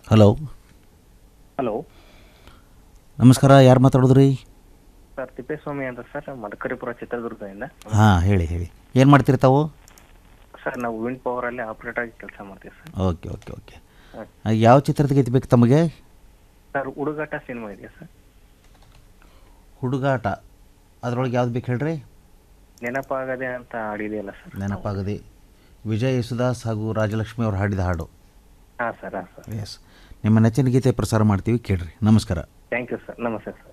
hello hello ನಮಸ್ಕಾರ ಯಾರು ಮಾತಾಡೋದ್ರಿ sir Thippeswamy ಅಂತ ಸರ್ ಮದಕರಿಪುರ ಚಿತ್ರದುರ್ಗದಿಂದ ಹಾಂ ಹೇಳಿ ಹೇಳಿ ಏನು ಮಾಡ್ತಿರ್ತಾವು ಸರ್ ನಾವು ವಿಂಡ್ ಪವರಲ್ಲಿ ಆಪ್ರೇಟರ್ ಆಗಿ ಕೆಲಸ ಮಾಡ್ತೀವಿ ಸರ್ ಓಕೆ ಓಕೆ ಓಕೆ ಯಾವ ಚಿತ್ರದ ಗೀತೆ ಬೇಕು ತಮಗೆ ಸರ್ ಹುಡುಗಾಟ ಸಿನಿಮಾ ಇದೆಯಾ ಸರ್ ಹುಡುಗಾಟ ಅದರೊಳಗೆ ಯಾವ್ದು ಬೇಕು ಹೇಳ್ರಿ ನೆನಪಾಗದೆ ಅಂತ ಹಾಡಿದೆಯಲ್ಲ ಸರ್ ನೆನಪಾಗದೆ ವಿಜಯ್ ಯೇಸುದಾಸ್ ಹಾಗೂ ರಾಜಲಕ್ಷ್ಮಿ ಅವರು ಹಾಡಿದ ಹಾಡು ಹಾಂ ಸರ್ ಹಾಂ ಸರ್ ಎಸ್ ನಿಮ್ಮ ನೆಚ್ಚಿನ ಗೀತೆ ಪ್ರಸಾರ ಮಾಡ್ತೀವಿ ಕೇಳ್ರಿ ನಮಸ್ಕಾರ ಥ್ಯಾಂಕ್ ಯು ಸರ್ ನಮಸ್ತೆ ಸರ್